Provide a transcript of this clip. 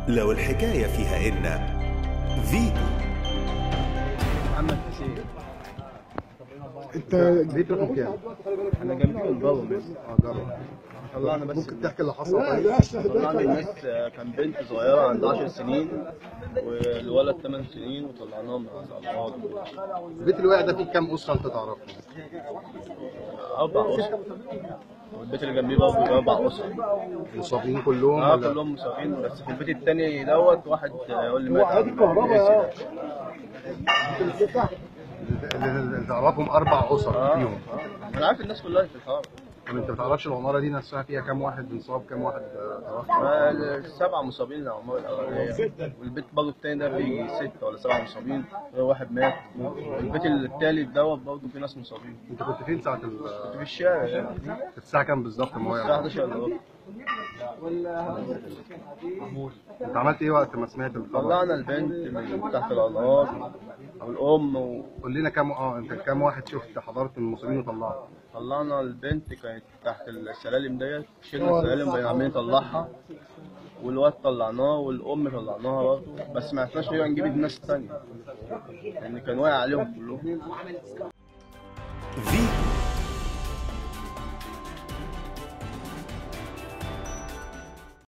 لو الحكاية فيها إن فيتو محمد حسين انت بيت رقم كام؟ انا جنبي بابا بس اه جرب طلعنا بس ممكن تحكي اللي حصل طيب؟ طلعنا الناس كان بنت صغيره عندها 10 سنين والولد 8 سنين وطلعناهم من على الارض البيت اللي وقع ده فيه كام اسره انت تعرفهم؟ اربع اسر والبيت اللي جنبيه برضه اربع اسر مصابين كلهم اه ولا؟ كلهم مسافرين بس في البيت التاني دوت واحد يقول لي مات وحياة عن الكهرباء الإيدز ده. اللي اللي تعرفهم اربع اسر اه فيهم آه. انا عارف الناس كلها في الحاره طب انت ما تعرفش العماره دي نفسها فيها كام واحد انصاب كام واحد آه، تعرفهم؟ آه، السبعة مصابين العمارة الأولانية والبيت برضه التاني ده فيه ستة ولا سبعة مصابين واحد مات والبيت التالت دوت برضه فيه ناس مصابين انت كنت فين ساعه ال- كنت في الشارع يعني كانت الساعه كام بالظبط ما الساعة وقع؟ 11 الا ربع انت عملت ايه وقت ما سمعت الخبر؟ طلعنا البنت من تحت الأنهار والأم قول لنا كام اه انت كام واحد شفت حضرت المصابين وطلعت؟ وطلعنا البنت كانت تحت السلالم ديت شلنا السلالم بقينا عاملين نطلعها والواد طلعناه والأم طلعناها برضه بس ما عرفناش نرجع نجيب الناس التانية لأن كان واقع عليهم كلهم فيتو